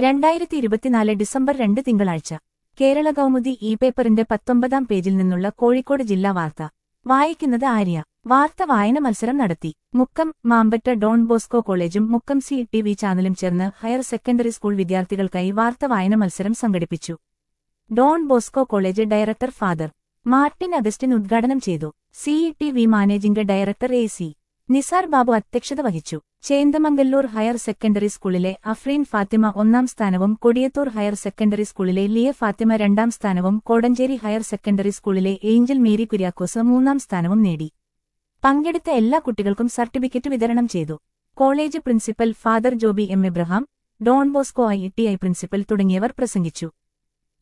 രണ്ടായിരത്തി ഇരുപത്തിനാല് ഡിസംബർ രണ്ട് തിങ്കളാഴ്ച കേരള കൗമുദി ഇ പേപ്പറിന്റെ പത്തൊമ്പതാം പേജിൽ നിന്നുള്ള കോഴിക്കോട് ജില്ലാ വാർത്ത വായിക്കുന്നത് ആര്യ വാർത്ത വായന മത്സരം നടത്തി മുക്കം മാമ്പറ്റ ഡോൺ ബോസ്കോ കോളേജും മുക്കം സി ടി വി ചാനലും ചേർന്ന് ഹയർ സെക്കൻഡറി സ്കൂൾ വിദ്യാർത്ഥികൾക്കായി വാർത്ത വായന മത്സരം സംഘടിപ്പിച്ചു Don Bosco college director father Martin Augustine ഉദ്ഘാടനം ചെയ്തു CE V managing director A C Nisar Babu അധ്യക്ഷത വഹിച്ചു ചേന്ദമംഗല്ലൂർ ഹയർ സെക്കൻഡറി സ്കൂളിലെ അഫ്രീൻ ഫാത്തിമ ഒന്നാം സ്ഥാനവും കൊടിയത്തൂർ ഹയർ സെക്കൻഡറി സ്കൂളിലെ ലിയ ഫാത്തിമ രണ്ടാം സ്ഥാനവും കോടഞ്ചേരി ഹയർ സെക്കൻഡറി സ്കൂളിലെ ഏഞ്ചൽ മേരി കുര്യാക്കോസ് മൂന്നാം സ്ഥാനവും നേടി പങ്കെടുത്ത എല്ലാ കുട്ടികൾക്കും സർട്ടിഫിക്കറ്റ് വിതരണം ചെയ്തു college principal father Joby M Abraham Don Bosco I T I principal തുടങ്ങിയവർ പ്രസംഗിച്ചു